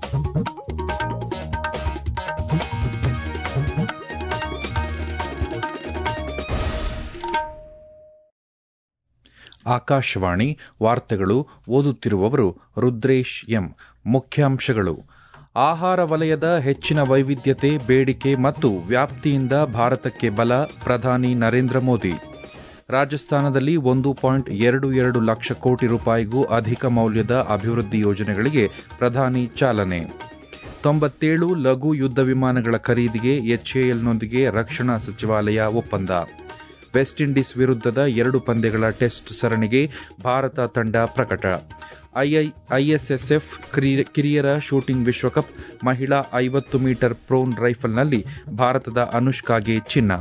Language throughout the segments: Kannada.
ಆಕಾಶವಾಣಿ ವಾರ್ತೆಗಳು ಓದುತ್ತಿರುವವರು ರುದ್ರೇಶ್ ಎಂ ಮುಖ್ಯಾಂಶಗಳು ಆಹಾರ ವಲಯದ ಹೆಚ್ಚಿನ ವೈವಿಧ್ಯತೆ ಬೇಡಿಕೆ ಮತ್ತು ವ್ಯಾಪ್ತಿಯಿಂದ ಭಾರತಕ್ಕೆ ಬಲ ಪ್ರಧಾನಿ ನರೇಂದ್ರ ಮೋದಿ ರಾಜಸ್ಥಾನದಲ್ಲಿ ಒಂದು ಪಾಯಿಂಟ್ ಎರಡು ಎರಡು ಲಕ್ಷ ಕೋಟಿ ರೂಪಾಯಿಗೂ ಅಧಿಕ ಮೌಲ್ಯದ ಅಭಿವೃದ್ಧಿ ಯೋಜನೆಗಳಿಗೆ ಪ್ರಧಾನಿ ಚಾಲನೆ ತೊಂಬತ್ತೇಳು ಲಘು ಯುದ್ಧ ವಿಮಾನಗಳ ಖರೀದಿಗೆ ಎಚ್ಎಎಲ್ನೊಂದಿಗೆ ರಕ್ಷಣಾ ಸಚಿವಾಲಯ ಒಪ್ಪಂದ ವೆಸ್ಟ್ ಇಂಡೀಸ್ ವಿರುದ್ಧದ ಎರಡು ಪಂದ್ಯಗಳ ಟೆಸ್ಟ್ ಸರಣಿಗೆ ಭಾರತ ತಂಡ ಪ್ರಕಟ ಐಎಸ್ಎಸ್ಎಫ್ ಕಿರಿಯರ ಶೂಟಿಂಗ್ ವಿಶ್ವಕಪ್ ಮಹಿಳಾ ಐವತ್ತು ಮೀಟರ್ ಪ್ರೋನ್ ರೈಫಲ್ನಲ್ಲಿ ಭಾರತದ ಅನುಷ್ಕಾಗೆ ಚಿನ್ನ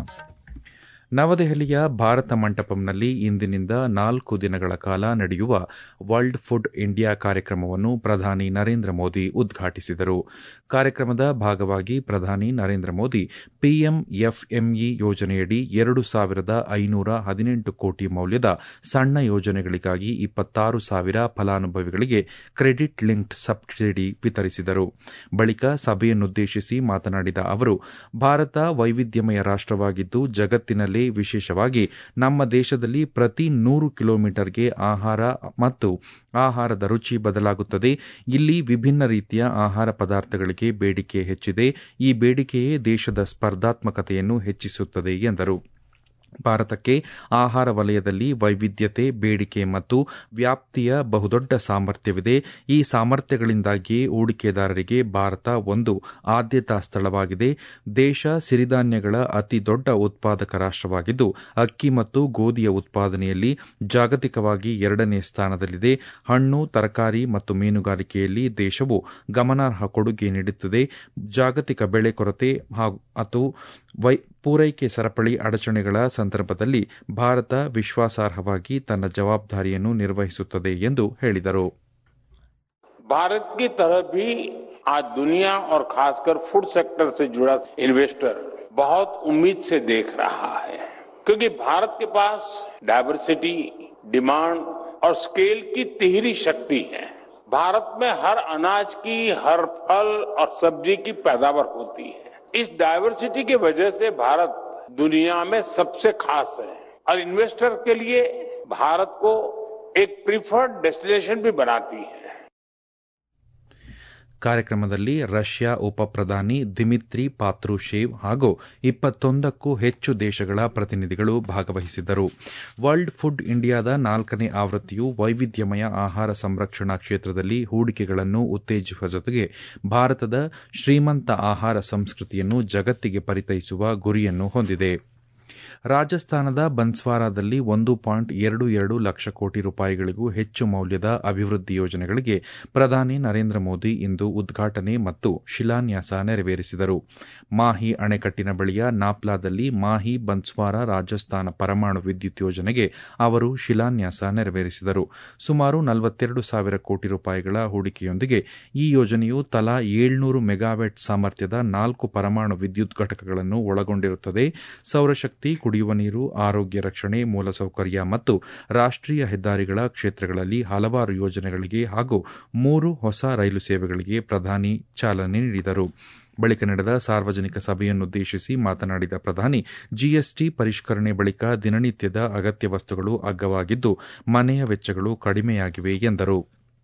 ನವದೆಹಲಿಯ ಭಾರತ ಮಂಟಪಂನಲ್ಲಿ ಇಂದಿನಿಂದ ನಾಲ್ಕು ದಿನಗಳ ಕಾಲ ನಡೆಯುವ ವರ್ಲ್ಡ್ ಫುಡ್ ಇಂಡಿಯಾ ಕಾರ್ಯಕ್ರಮವನ್ನು ಪ್ರಧಾನಿ ನರೇಂದ್ರ ಮೋದಿ ಉದ್ಘಾಟಿಸಿದರು ಕಾರ್ಯಕ್ರಮದ ಭಾಗವಾಗಿ ಪ್ರಧಾನಿ ನರೇಂದ್ರ ಮೋದಿ ಪಿಎಂಎಫ್ಎಂಇ ಯೋಜನೆಯಡಿ ಎರಡು ಸಾವಿರದ ಐನೂರ ಹದಿನೆಂಟು ಕೋಟಿ ಮೌಲ್ಯದ ಸಣ್ಣ ಯೋಜನೆಗಳಿಗಾಗಿ ಇಪ್ಪತ್ತಾರು ಸಾವಿರ ಫಲಾನುಭವಿಗಳಿಗೆ ಕ್ರೆಡಿಟ್ ಲಿಂಕ್ಡ್ ಸಬ್ಸಿಡಿ ವಿತರಿಸಿದರು ಬಳಿಕ ಸಭೆಯನ್ನುದ್ದೇಶಿಸಿ ಮಾತನಾಡಿದ ಅವರು ಭಾರತ ವೈವಿಧ್ಯಮಯ ರಾಷ್ಟವಾಗಿದ್ದು ಜಗತ್ತಿನಲ್ಲೇ ವಿಶೇಷವಾಗಿ ನಮ್ಮ ದೇಶದಲ್ಲಿ ಪ್ರತಿ ನೂರು ಕಿಲೋಮೀಟರ್ಗೆ ಆಹಾರ ಮತ್ತು ಆಹಾರದ ರುಚಿ ಬದಲಾಗುತ್ತದೆ ಇಲ್ಲಿ ವಿಭಿನ್ನ ರೀತಿಯ ಆಹಾರ ಪದಾರ್ಥಗಳಿಗೆ ಬೇಡಿಕೆ ಹೆಚ್ಚಿದೆ ಈ ಬೇಡಿಕೆಯೇ ದೇಶದ ಸ್ಪರ್ಧಾತ್ಮಕತೆಯನ್ನು ಹೆಚ್ಚಿಸುತ್ತದೆ ಎಂದರು ಭಾರತಕ್ಕೆ ಆಹಾರ ವಲಯದಲ್ಲಿ ವೈವಿಧ್ಯತೆ ಬೇಡಿಕೆ ಮತ್ತು ವ್ಯಾಪ್ತಿಯ ಬಹುದೊಡ್ಡ ಸಾಮರ್ಥ್ಯವಿದೆ ಈ ಸಾಮರ್ಥ್ಯಗಳಿಂದಾಗಿಯೇ ಹೂಡಿಕೆದಾರರಿಗೆ ಭಾರತ ಒಂದು ಆದ್ಯತಾ ಸ್ಥಳವಾಗಿದೆ ದೇಶ ಸಿರಿಧಾನ್ಯಗಳ ಅತಿ ದೊಡ್ಡ ಉತ್ಪಾದಕ ರಾಷ್ಟವಾಗಿದ್ದು ಅಕ್ಕಿ ಮತ್ತು ಗೋಧಿಯ ಉತ್ಪಾದನೆಯಲ್ಲಿ ಜಾಗತಿಕವಾಗಿ ಎರಡನೇ ಸ್ಥಾನದಲ್ಲಿದೆ ಹಣ್ಣು ತರಕಾರಿ ಮತ್ತು ಮೀನುಗಾರಿಕೆಯಲ್ಲಿ ದೇಶವು ಗಮನಾರ್ಹ ಕೊಡುಗೆ ನೀಡುತ್ತದೆ ಜಾಗತಿಕ ಬೆಳೆ ಕೊರತೆ ಮತ್ತು ಪೂರೈಕೆ ಸರಪಳಿ ಅಡಚಣೆಗಳ ಸಂದರ್ಭದಲ್ಲಿ ಭಾರತ ವಿಶ್ವಾಸಾರ್ಹವಾಗಿ ತನ್ನ ಜವಾಬ್ದಾರಿಯನ್ನು ನಿರ್ವಹಿಸುತ್ತದೆ ಎಂದು ಹೇಳಿದರು भारत की तरफ भी आज दुनिया और खासकर फूड सेक्टर से जुड़ा इन्वेस्टर बहुत उम्मीद से देख रहा है क्योंकि भारत के पास डायवर्सिटी डिमांड और स्केल की तिहरी शक्ति है भारत में हर अनाज की हर फल और सब्जी की पैदावार होती है इस डायवर्सिटी की वजह से भारत दुनिया में सबसे खास है और इन्वेस्टर के लिए भारत को एक प्रिफर्ड डेस्टिनेशन भी बनाती है ಕಾರ್ಯಕ್ರಮದಲ್ಲಿ ರಷ್ಯಾ ಉಪ ಪ್ರಧಾನಿ ದಿಮಿತ್ರಿ ಪಾತ್ರುಶೇವ್ ಹಾಗೂ ಇಪ್ಪತ್ತೊಂದಕ್ಕೂ ಹೆಚ್ಚು ದೇಶಗಳ ಪ್ರತಿನಿಧಿಗಳು ಭಾಗವಹಿಸಿದ್ದರು ವರ್ಲ್ಡ್ ಫುಡ್ ಇಂಡಿಯಾದ ನಾಲ್ಕನೇ ಆವೃತ್ತಿಯು ವೈವಿಧ್ಯಮಯ ಆಹಾರ ಸಂರಕ್ಷಣಾ ಕ್ಷೇತ್ರದಲ್ಲಿ ಹೂಡಿಕೆಗಳನ್ನು ಉತ್ತೇಜಿಸುವ ಜೊತೆಗೆ ಭಾರತದ ಶ್ರೀಮಂತ ಆಹಾರ ಸಂಸ್ಕೃತಿಯನ್ನು ಜಗತ್ತಿಗೆ ಪರಿಚಯಿಸುವ ಗುರಿಯನ್ನು ಹೊಂದಿದೆ ರಾಜಸ್ಥಾನದ ಬನ್ಸ್ವಾರಾದಲ್ಲಿ ಒಂದು ಪಾಯಿಂಟ್ ಎರಡು ಎರಡು ಲಕ್ಷ ಕೋಟಿ ರೂಪಾಯಿಗಳಿಗೂ ಹೆಚ್ಚು ಮೌಲ್ಯದ ಅಭಿವೃದ್ಧಿ ಯೋಜನೆಗಳಿಗೆ ಪ್ರಧಾನಿ ನರೇಂದ್ರ ಮೋದಿ ಇಂದು ಉದ್ಘಾಟನೆ ಮತ್ತು ಶಿಲಾನ್ಯಾಸ ನೆರವೇರಿಸಿದರು ಮಾಹಿ ಅಣೆಕಟ್ಟಿನ ಬಳಿಯ ನಾಪ್ಲಾದಲ್ಲಿ ಮಾಹಿ ಬನ್ಸ್ವಾರ ರಾಜಸ್ಥಾನ ಪರಮಾಣು ವಿದ್ಯುತ್ ಯೋಜನೆಗೆ ಅವರು ಶಿಲಾನ್ಯಾಸ ನೆರವೇರಿಸಿದರು ಸುಮಾರು ನಲವತ್ತೆರಡು ಸಾವಿರ ಕೋಟಿ ರೂಪಾಯಿಗಳ ಹೂಡಿಕೆಯೊಂದಿಗೆ ಈ ಯೋಜನೆಯು ತಲಾ ಏಳ್ನೂರು ಮೆಗಾವ್ಯಾಟ್ ಸಾಮರ್ಥ್ಯದ ನಾಲ್ಕು ಪರಮಾಣು ವಿದ್ಯುತ್ ಘಟಕಗಳನ್ನು ಒಳಗೊಂಡಿರುತ್ತದೆ ಸೌರಶಕ್ತಿ ಕುಡಿಯುವ ನೀರು ಆರೋಗ್ಯ ರಕ್ಷಣೆ ಮೂಲಸೌಕರ್ಯ ಮತ್ತು ರಾಷ್ಟೀಯ ಹೆದ್ದಾರಿಗಳ ಕ್ಷೇತ್ರಗಳಲ್ಲಿ ಹಲವಾರು ಯೋಜನೆಗಳಿಗೆ ಹಾಗೂ ಮೂರು ಹೊಸ ರೈಲು ಸೇವೆಗಳಿಗೆ ಪ್ರಧಾನಿ ಚಾಲನೆ ನೀಡಿದರು ಬಳಿಕ ನಡೆದ ಸಾರ್ವಜನಿಕ ಸಭೆಯನ್ನುದ್ದೇಶಿಸಿ ಮಾತನಾಡಿದ ಪ್ರಧಾನಿ ಜಿಎಸ್ಟಿ ಪರಿಷ್ಕರಣೆ ಬಳಿಕ ದಿನನಿತ್ಯದ ಅಗತ್ಯ ವಸ್ತುಗಳು ಅಗ್ಗವಾಗಿದ್ದು ಮನೆಯ ವೆಚ್ಚಗಳು ಕಡಿಮೆಯಾಗಿವೆ ಎಂದರು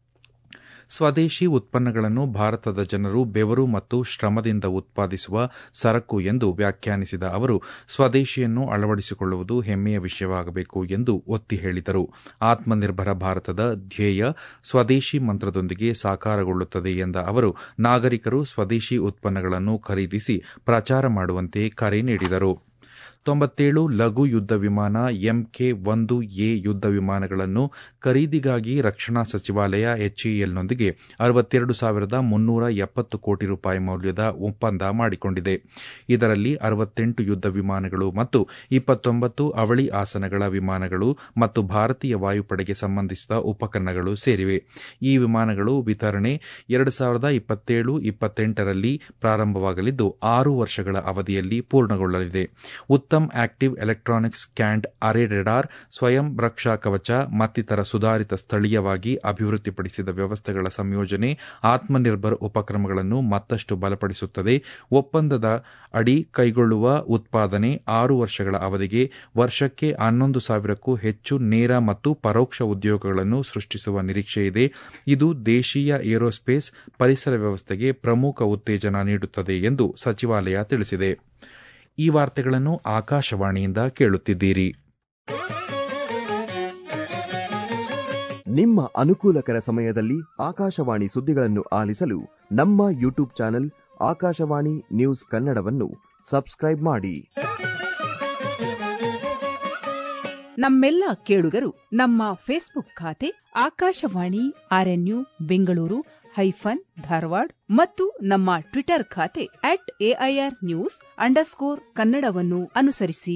ಸ್ವದೇಶಿ ಉತ್ಪನ್ನಗಳನ್ನು ಭಾರತದ ಜನರು ಬೆವರು ಮತ್ತು ಶ್ರಮದಿಂದ ಉತ್ಪಾದಿಸುವ ಸರಕು ಎಂದು ವ್ಯಾಖ್ಯಾನಿಸಿದ ಅವರು ಸ್ವದೇಶಿಯನ್ನು ಅಳವಡಿಸಿಕೊಳ್ಳುವುದು ಹೆಮ್ಮೆಯ ವಿಷಯವಾಗಬೇಕು ಎಂದು ಒತ್ತಿ ಹೇಳಿದರು ಆತ್ಮನಿರ್ಭರ ಭಾರತದ ಧ್ಯೇಯ ಸ್ವದೇಶಿ ಮಂತ್ರದೊಂದಿಗೆ ಸಾಕಾರಗೊಳ್ಳುತ್ತದೆ ಎಂದ ಅವರು ನಾಗರಿಕರು ಸ್ವದೇಶಿ ಉತ್ಪನ್ನಗಳನ್ನು ಖರೀದಿಸಿ ಪ್ರಚಾರ ಮಾಡುವಂತೆ ಕರೆ ನೀಡಿದರು ತೊಂಬತ್ತೇಳು ಲಘು ಯುದ್ಧ ವಿಮಾನ ಎಂಕೆ ಒಂದು ಎ ಯುದ್ಧ ವಿಮಾನಗಳನ್ನು ಖರೀದಿಗಾಗಿ ರಕ್ಷಣಾ ಸಚಿವಾಲಯ ಎಚ್ಎಎಲ್ನೊಂದಿಗೆ ಅರವತ್ತೆರಡು ಸಾವಿರದ ಮುನ್ನೂರ ಎಪ್ಪತ್ತು ಕೋಟಿ ರೂಪಾಯಿ ಮೌಲ್ಯದ ಒಪ್ಪಂದ ಮಾಡಿಕೊಂಡಿದೆ ಇದರಲ್ಲಿ ಅರವತ್ತೆಂಟು ಯುದ್ಧ ವಿಮಾನಗಳು ಮತ್ತು ಇಪ್ಪತ್ತೊಂಬತ್ತು ಅವಳಿ ಆಸನಗಳ ವಿಮಾನಗಳು ಮತ್ತು ಭಾರತೀಯ ವಾಯುಪಡೆಗೆ ಸಂಬಂಧಿಸಿದ ಉಪಕರಣಗಳು ಸೇರಿವೆ ಈ ವಿಮಾನಗಳು ವಿತರಣೆ ಎರಡು ಸಾವಿರದ ಇಪ್ಪತ್ತೇಳು ಇಪ್ಪತ್ತೆಂಟರಲ್ಲಿ ಪ್ರಾರಂಭವಾಗಲಿದ್ದು ಆರು ವರ್ಷಗಳ ಅವಧಿಯಲ್ಲಿ ಪೂರ್ಣಗೊಳ್ಳಲಿದೆ ಉತ್ತಮ್ ಆಕ್ಟಿವ್ ಎಲೆಕ್ಟ್ರಾನಿಕ್ಸ್ ಕ್ಯಾಂಡ್ ಅರೆ ರೆಡಾರ್ ಸ್ವಯಂ ರಕ್ಷಾ ಕವಚ ಮತ್ತಿತರ ಸುಧಾರಿತ ಸ್ಥಳೀಯವಾಗಿ ಅಭಿವೃದ್ಧಿಪಡಿಸಿದ ವ್ಯವಸ್ಥೆಗಳ ಸಂಯೋಜನೆ ಆತ್ಮನಿರ್ಭರ್ ಉಪಕ್ರಮಗಳನ್ನು ಮತ್ತಷ್ಟು ಬಲಪಡಿಸುತ್ತದೆ ಒಪ್ಪಂದದ ಅಡಿ ಕೈಗೊಳ್ಳುವ ಉತ್ಪಾದನೆ ಆರು ವರ್ಷಗಳ ಅವಧಿಗೆ ವರ್ಷಕ್ಕೆ ಹನ್ನೊಂದು ಸಾವಿರಕ್ಕೂ ಹೆಚ್ಚು ನೇರ ಮತ್ತು ಪರೋಕ್ಷ ಉದ್ಯೋಗಗಳನ್ನು ಸೃಷ್ಟಿಸುವ ನಿರೀಕ್ಷೆಯಿದೆ ಇದು ದೇಶೀಯ ಏರೋಸ್ಪೇಸ್ ಪರಿಸರ ವ್ಯವಸ್ಥೆಗೆ ಪ್ರಮುಖ ಉತ್ತೇಜನ ನೀಡುತ್ತದೆ ಎಂದು ಸಚಿವಾಲಯ ತಿಳಿಸಿದೆ ಈ ವಾರ್ತೆಗಳನ್ನು ಆಕಾಶವಾಣಿಯಿಂದ ಕೇಳುತ್ತಿದ್ದೀರಿ ನಿಮ್ಮ ಅನುಕೂಲಕರ ಸಮಯದಲ್ಲಿ ಆಕಾಶವಾಣಿ ಸುದ್ದಿಗಳನ್ನು ಆಲಿಸಲು ನಮ್ಮ ಯೂಟ್ಯೂಬ್ ಚಾನೆಲ್ ಆಕಾಶವಾಣಿ ನ್ಯೂಸ್ ಕನ್ನಡವನ್ನು ಸಬ್ಸ್ಕ್ರೈಬ್ ಮಾಡಿ ನಮ್ಮೆಲ್ಲ ಕೇಳುಗರು ನಮ್ಮ ಫೇಸ್ಬುಕ್ ಖಾತೆ ಆಕಾಶವಾಣಿ ಆರ್ಎನ್ಯು ಬೆಂಗಳೂರು ಹೈಫನ್ ಧಾರವಾಡ ಮತ್ತು ನಮ್ಮ ಟ್ವಿಟರ್ ಖಾತೆ ಅಟ್ ಎಐಆರ್ ನ್ಯೂಸ್ ಅಂಡರ್ಸ್ಕೋರ್ ಕನ್ನಡವನ್ನು ಅನುಸರಿಸಿ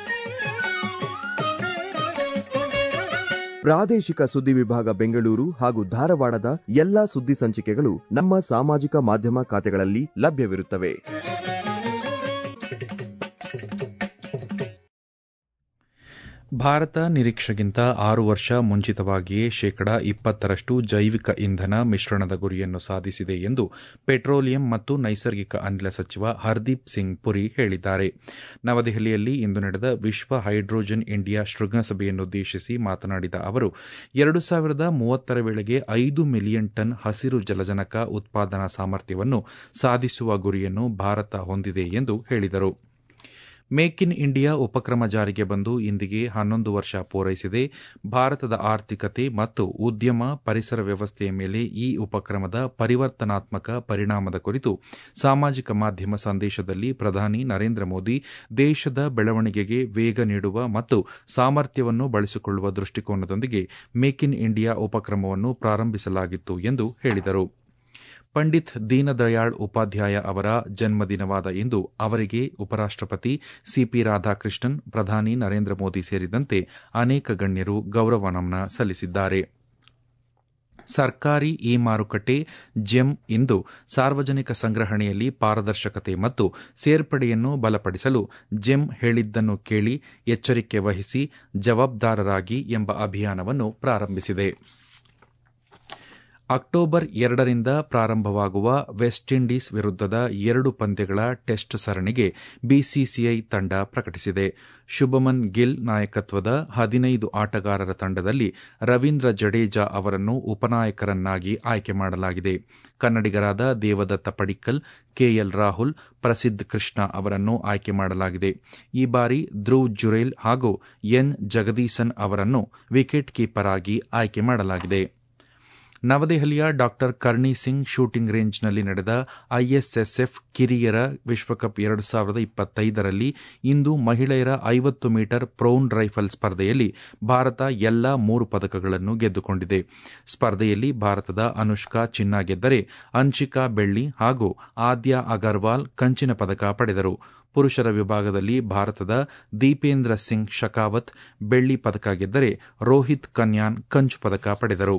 ಪ್ರಾದೇಶಿಕ ಸುದ್ದಿ ವಿಭಾಗ ಬೆಂಗಳೂರು ಹಾಗೂ ಧಾರವಾಡದ ಎಲ್ಲಾ ಸುದ್ದಿ ಸಂಚಿಕೆಗಳು ನಮ್ಮ ಸಾಮಾಜಿಕ ಮಾಧ್ಯಮ ಖಾತೆಗಳಲ್ಲಿ ಲಭ್ಯವಿರುತ್ತವೆ ಭಾರತ ನಿರೀಕ್ಷೆಗಿಂತ ಆರು ವರ್ಷ ಮುಂಚಿತವಾಗಿಯೇ ಶೇಕಡಾ ಇಪ್ಪತ್ತರಷ್ಟು ಜೈವಿಕ ಇಂಧನ ಮಿಶ್ರಣದ ಗುರಿಯನ್ನು ಸಾಧಿಸಿದೆ ಎಂದು ಪೆಟ್ರೋಲಿಯಂ ಮತ್ತು ನೈಸರ್ಗಿಕ ಅನಿಲ ಸಚಿವ ಹರ್ದೀಪ್ ಸಿಂಗ್ ಪುರಿ ಹೇಳಿದ್ದಾರೆ ನವದೆಹಲಿಯಲ್ಲಿ ಇಂದು ನಡೆದ ವಿಶ್ವ ಹೈಡ್ರೋಜನ್ ಇಂಡಿಯಾ ಶೃಂಗಸಭೆಯನ್ನುದ್ದೇಶಿಸಿ ಮಾತನಾಡಿದ ಅವರು ಎರಡು ಸಾವಿರದ ಮೂವತ್ತರ ವೇಳೆಗೆ ಐದು ಮಿಲಿಯನ್ ಟನ್ ಹಸಿರು ಜಲಜನಕ ಉತ್ಪಾದನಾ ಸಾಮರ್ಥ್ಯವನ್ನು ಸಾಧಿಸುವ ಗುರಿಯನ್ನು ಭಾರತ ಹೊಂದಿದೆ ಎಂದು ಹೇಳಿದರು ಮೇಕ್ ಇನ್ ಇಂಡಿಯಾ ಉಪಕ್ರಮ ಜಾರಿಗೆ ಬಂದು ಇಂದಿಗೆ ಹನ್ನೊಂದು ವರ್ಷ ಪೂರೈಸಿದೆ ಭಾರತದ ಆರ್ಥಿಕತೆ ಮತ್ತು ಉದ್ಯಮ ಪರಿಸರ ವ್ಯವಸ್ಥೆಯ ಮೇಲೆ ಈ ಉಪಕ್ರಮದ ಪರಿವರ್ತನಾತ್ಮಕ ಪರಿಣಾಮದ ಕುರಿತು ಸಾಮಾಜಿಕ ಮಾಧ್ಯಮ ಸಂದೇಶದಲ್ಲಿ ಪ್ರಧಾನಿ ನರೇಂದ್ರ ಮೋದಿ ದೇಶದ ಬೆಳವಣಿಗೆಗೆ ವೇಗ ನೀಡುವ ಮತ್ತು ಸಾಮರ್ಥ್ಯವನ್ನು ಬಳಸಿಕೊಳ್ಳುವ ದೃಷ್ಟಿಕೋನದೊಂದಿಗೆ ಮೇಕ್ ಇನ್ ಇಂಡಿಯಾ ಉಪಕ್ರಮವನ್ನು ಪ್ರಾರಂಭಿಸಲಾಗಿತ್ತು ಎಂದು ಹೇಳಿದರು ಪಂಡಿತ್ ದೀನದಯಾಳ್ ಉಪಾಧ್ಯಾಯ ಅವರ ಜನ್ಮದಿನವಾದ ಇಂದು ಅವರಿಗೆ ಉಪರಾಷ್ಟಪತಿ ಸಿಪಿ ರಾಧಾಕೃಷ್ಣನ್ ಪ್ರಧಾನಿ ನರೇಂದ್ರ ಮೋದಿ ಸೇರಿದಂತೆ ಅನೇಕ ಗಣ್ಯರು ಗೌರವ ನಮನ ಸಲ್ಲಿಸಿದ್ದಾರೆ ಸರ್ಕಾರಿ ಇ ಮಾರುಕಟ್ಟೆ ಜೆಮ್ ಇಂದು ಸಾರ್ವಜನಿಕ ಸಂಗ್ರಹಣೆಯಲ್ಲಿ ಪಾರದರ್ಶಕತೆ ಮತ್ತು ಸೇರ್ಪಡೆಯನ್ನು ಬಲಪಡಿಸಲು ಜೆಮ್ ಹೇಳಿದ್ದನ್ನು ಕೇಳಿ ಎಚ್ಚರಿಕೆ ವಹಿಸಿ ಜವಾಬ್ದಾರರಾಗಿ ಎಂಬ ಅಭಿಯಾನವನ್ನು ಪ್ರಾರಂಭಿಸಿದೆ ಅಕ್ಟೋಬರ್ ಎರಡರಿಂದ ಪ್ರಾರಂಭವಾಗುವ ವೆಸ್ಟ್ ಇಂಡೀಸ್ ವಿರುದ್ಧದ ಎರಡು ಪಂದ್ಯಗಳ ಟೆಸ್ಟ್ ಸರಣಿಗೆ ಬಿಸಿಸಿಐ ತಂಡ ಪ್ರಕಟಿಸಿದೆ ಶುಭಮನ್ ಗಿಲ್ ನಾಯಕತ್ವದ ಹದಿನೈದು ಆಟಗಾರರ ತಂಡದಲ್ಲಿ ರವೀಂದ್ರ ಜಡೇಜಾ ಅವರನ್ನು ಉಪನಾಯಕರನ್ನಾಗಿ ಆಯ್ಕೆ ಮಾಡಲಾಗಿದೆ ಕನ್ನಡಿಗರಾದ ದೇವದತ್ತ ಪಡಿಕ್ಕಲ್ ಕೆಎಲ್ ರಾಹುಲ್ ಪ್ರಸಿದ್ದ್ ಕೃಷ್ಣ ಅವರನ್ನು ಆಯ್ಕೆ ಮಾಡಲಾಗಿದೆ ಈ ಬಾರಿ ಧ್ರುವ್ ಜುರೇಲ್ ಹಾಗೂ ಎನ್ ಜಗದೀಸನ್ ಅವರನ್ನು ವಿಕೆಟ್ ಕೀಪರ್ ಆಗಿ ಆಯ್ಕೆ ಮಾಡಲಾಗಿದೆ ನವದೆಹಲಿಯ ಡಾ ಕರ್ಣಿ ಸಿಂಗ್ ಶೂಟಿಂಗ್ ರೇಂಜ್ನಲ್ಲಿ ನಡೆದ ಐಎಸ್ಎಸ್ಎಫ್ ಕಿರಿಯರ ವಿಶ್ವಕಪ್ ಎರಡು ಸಾವಿರದ ಇಪ್ಪತ್ತೈದರಲ್ಲಿ ಇಂದು ಮಹಿಳೆಯರ ಐವತ್ತು ಮೀಟರ್ ಪ್ರೌನ್ ರೈಫಲ್ ಸ್ಪರ್ಧೆಯಲ್ಲಿ ಭಾರತ ಎಲ್ಲಾ ಮೂರು ಪದಕಗಳನ್ನು ಗೆದ್ದುಕೊಂಡಿದೆ ಸ್ಪರ್ಧೆಯಲ್ಲಿ ಭಾರತದ ಅನುಷ್ಕಾ ಚಿನ್ನ ಗೆದ್ದರೆ ಅನ್ಶಿಕಾ ಬೆಳ್ಳಿ ಹಾಗೂ ಆದ್ಯ ಅಗರ್ವಾಲ್ ಕಂಚಿನ ಪದಕ ಪಡೆದರು ಪುರುಷರ ವಿಭಾಗದಲ್ಲಿ ಭಾರತದ ದೀಪೇಂದ್ರ ಸಿಂಗ್ ಶಕಾವತ್ ಬೆಳ್ಳಿ ಪದಕ ಗೆದ್ದರೆ ರೋಹಿತ್ ಕನ್ಯಾನ್ ಕಂಚು ಪದಕ ಪಡೆದರು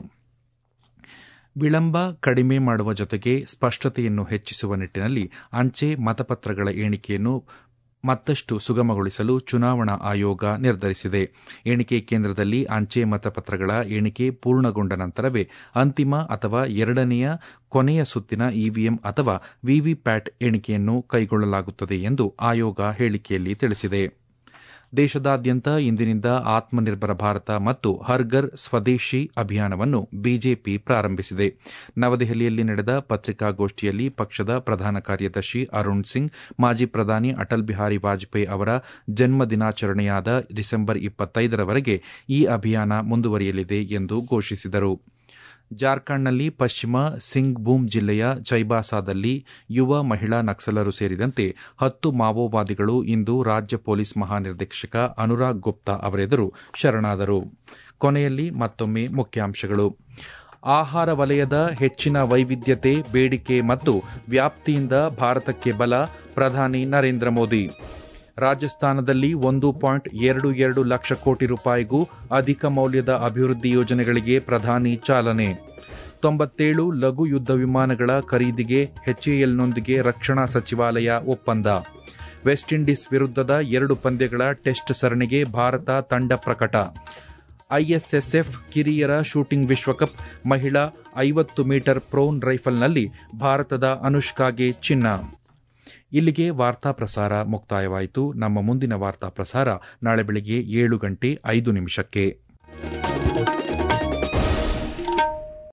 ವಿಳಂಬ ಕಡಿಮೆ ಮಾಡುವ ಜೊತೆಗೆ ಸ್ಪಷ್ಟತೆಯನ್ನು ಹೆಚ್ಚಿಸುವ ನಿಟ್ಟಿನಲ್ಲಿ ಅಂಚೆ ಮತಪತ್ರಗಳ ಎಣಿಕೆಯನ್ನು ಮತ್ತಷ್ಟು ಸುಗಮಗೊಳಿಸಲು ಚುನಾವಣಾ ಆಯೋಗ ನಿರ್ಧರಿಸಿದೆ ಎಣಿಕೆ ಕೇಂದ್ರದಲ್ಲಿ ಅಂಚೆ ಮತಪತ್ರಗಳ ಎಣಿಕೆ ಪೂರ್ಣಗೊಂಡ ನಂತರವೇ ಅಂತಿಮ ಅಥವಾ ಎರಡನೆಯ ಕೊನೆಯ ಸುತ್ತಿನ ಇವಿಎಂ ಅಥವಾ ವಿವಿಪ್ಯಾಟ್ ಎಣಿಕೆಯನ್ನು ಕೈಗೊಳ್ಳಲಾಗುತ್ತದೆ ಎಂದು ಆಯೋಗ ಹೇಳಿಕೆಯಲ್ಲಿ ತಿಳಿಸಿದೆ ದೇಶದಾದ್ಯಂತ ಇಂದಿನಿಂದ ಆತ್ಮನಿರ್ಭರ ಭಾರತ ಮತ್ತು ಹರ್ಗರ್ ಸ್ವದೇಶಿ ಅಭಿಯಾನವನ್ನು ಬಿಜೆಪಿ ಪ್ರಾರಂಭಿಸಿದೆ ನವದೆಹಲಿಯಲ್ಲಿ ನಡೆದ ಪತ್ರಿಕಾಗೋಷ್ಠಿಯಲ್ಲಿ ಪಕ್ಷದ ಪ್ರಧಾನ ಕಾರ್ಯದರ್ಶಿ ಅರುಣ್ ಸಿಂಗ್ ಮಾಜಿ ಪ್ರಧಾನಿ ಅಟಲ್ ಬಿಹಾರಿ ವಾಜಪೇಯಿ ಅವರ ಜನ್ಮ ದಿನಾಚರಣೆಯಾದ ಡಿಸೆಂಬರ್ ಇಪ್ಪತ್ತೈದರವರೆಗೆ ಈ ಅಭಿಯಾನ ಮುಂದುವರಿಯಲಿದೆ ಎಂದು ಘೋಷಿಸಿದರು ಜಾರ್ಖಂಡ್ನಲ್ಲಿ ಪಶ್ಚಿಮ ಸಿಂಗ್ಭೂಮ್ ಜಿಲ್ಲೆಯ ಚೈಬಾಸಾದಲ್ಲಿ ಯುವ ಮಹಿಳಾ ನಕ್ಸಲರು ಸೇರಿದಂತೆ ಹತ್ತು ಮಾವೋವಾದಿಗಳು ಇಂದು ರಾಜ್ಯ ಪೊಲೀಸ್ ಮಹಾನಿರ್ದೇಶಕ ಅನುರಾಗ್ ಗುಪ್ತಾ ಅವರೆದುರು ಶರಣಾದರು ಕೊನೆಯಲ್ಲಿ ಮತ್ತೊಮ್ಮೆ ಮುಖ್ಯಾಂಶಗಳು ಆಹಾರ ವಲಯದ ಹೆಚ್ಚಿನ ವೈವಿಧ್ಯತೆ ಬೇಡಿಕೆ ಮತ್ತು ವ್ಯಾಪ್ತಿಯಿಂದ ಭಾರತಕ್ಕೆ ಬಲ ಪ್ರಧಾನಿ ನರೇಂದ್ರ ಮೋದಿ ರಾಜಸ್ಥಾನದಲ್ಲಿ ಒಂದು ಪಾಯಿಂಟ್ ಎರಡು ಎರಡು ಲಕ್ಷ ಕೋಟಿ ರೂಪಾಯಿಗೂ ಅಧಿಕ ಮೌಲ್ಯದ ಅಭಿವೃದ್ಧಿ ಯೋಜನೆಗಳಿಗೆ ಪ್ರಧಾನಿ ಚಾಲನೆ ತೊಂಬತ್ತೇಳು ಲಘು ಯುದ್ಧ ವಿಮಾನಗಳ ಖರೀದಿಗೆ ಎಚ್ಎಎಲ್ನೊಂದಿಗೆ ರಕ್ಷಣಾ ಸಚಿವಾಲಯ ಒಪ್ಪಂದ ವೆಸ್ಟ್ ಇಂಡೀಸ್ ವಿರುದ್ಧದ ಎರಡು ಪಂದ್ಯಗಳ ಟೆಸ್ಟ್ ಸರಣಿಗೆ ಭಾರತ ತಂಡ ಪ್ರಕಟ ಐಎಸ್ಎಸ್ಎಫ್ ಕಿರಿಯರ ಶೂಟಿಂಗ್ ವಿಶ್ವಕಪ್ ಮಹಿಳಾ ಐವತ್ತು ಮೀಟರ್ ಪ್ರೋನ್ ರೈಫಲ್ನಲ್ಲಿ ಭಾರತದ ಅನುಷ್ಕಾಗೆ ಚಿನ್ನ ಇಲ್ಲಿಗೆ ವಾರ್ತಾ ಪ್ರಸಾರ ಮುಕ್ತಾಯವಾಯಿತು ನಮ್ಮ ಮುಂದಿನ ವಾರ್ತಾ ಪ್ರಸಾರ ನಾಳೆ ಬೆಳಿಗ್ಗೆ ಏಳು ಗಂಟೆ ಐದು ನಿಮಿಷಕ್ಕೆ